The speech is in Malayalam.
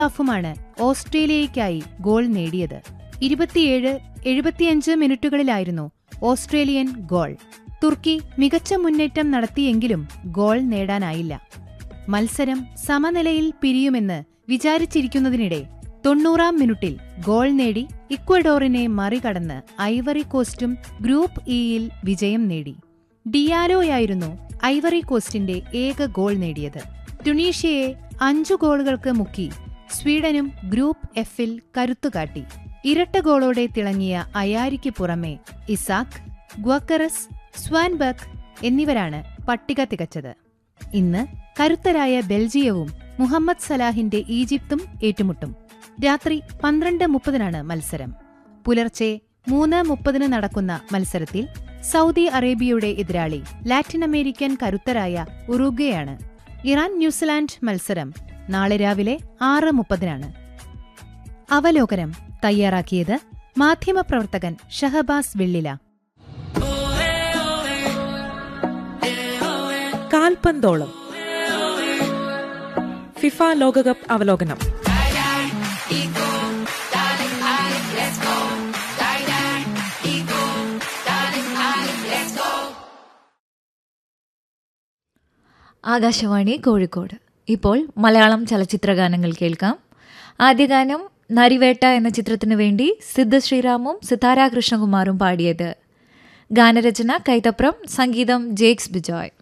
ാഫുമാണ് ഓസ്ട്രേലിയയ്ക്കായി ഗോൾ നേടിയത് ഇരുപത്തിയേഴ് എഴുപത്തിയഞ്ച് മിനിറ്റുകളിലായിരുന്നു ഓസ്ട്രേലിയൻ ഗോൾ തുർക്കി മികച്ച മുന്നേറ്റം നടത്തിയെങ്കിലും ഗോൾ നേടാനായില്ല മത്സരം സമനിലയിൽ പിരിയുമെന്ന് വിചാരിച്ചിരിക്കുന്നതിനിടെ തൊണ്ണൂറാം മിനിറ്റിൽ ഗോൾ നേടി ഇക്വഡോറിനെ മറികടന്ന് ഐവറി കോസ്റ്റും ഗ്രൂപ്പ് ഇയിൽ വിജയം നേടി ഡിയാലോയായിരുന്നു ഐവറി കോസ്റ്റിന്റെ ഏക ഗോൾ നേടിയത് ടുണീഷ്യയെ അഞ്ചു ഗോളുകൾക്ക് മുക്കി സ്വീഡനും ഗ്രൂപ്പ് എഫിൽ കരുത്തുകാട്ടി ഇരട്ട ഗോളോടെ തിളങ്ങിയ അയാരിക്ക് പുറമെ ഇസാക്ക് ഗ്വക്കറസ് സ്വാൻബർഗ് എന്നിവരാണ് പട്ടിക തികച്ചത് ഇന്ന് കരുത്തരായ ബെൽജിയവും മുഹമ്മദ് സലാഹിന്റെ ഈജിപ്തും ഏറ്റുമുട്ടും രാത്രി പന്ത്രണ്ട് മുപ്പതിനാണ് മത്സരം പുലർച്ചെ മൂന്ന് മുപ്പതിന് നടക്കുന്ന മത്സരത്തിൽ സൗദി അറേബ്യയുടെ എതിരാളി ലാറ്റിൻ അമേരിക്കൻ കരുത്തരായ ഉറുഗ്വയാണ് ഇറാൻ ന്യൂസിലാൻഡ് മത്സരം നാളെ രാവിലെ ആറ് മുപ്പതിനാണ് അവലോകനം തയ്യാറാക്കിയത് മാധ്യമപ്രവർത്തകൻ ഷഹബാസ് വെള്ളില കാൽപന്തോളം ഫിഫ ലോകകപ്പ് അവലോകനം ആകാശവാണി കോഴിക്കോട് ഇപ്പോൾ മലയാളം ചലച്ചിത്ര ഗാനങ്ങൾ കേൾക്കാം ആദ്യ ഗാനം നരിവേട്ട എന്ന ചിത്രത്തിനു വേണ്ടി സിദ്ധ ശ്രീറാമും സിതാര കൃഷ്ണകുമാറും പാടിയത് ഗാനരചന കൈതപ്രം സംഗീതം ജേക്സ് ബിജോയ്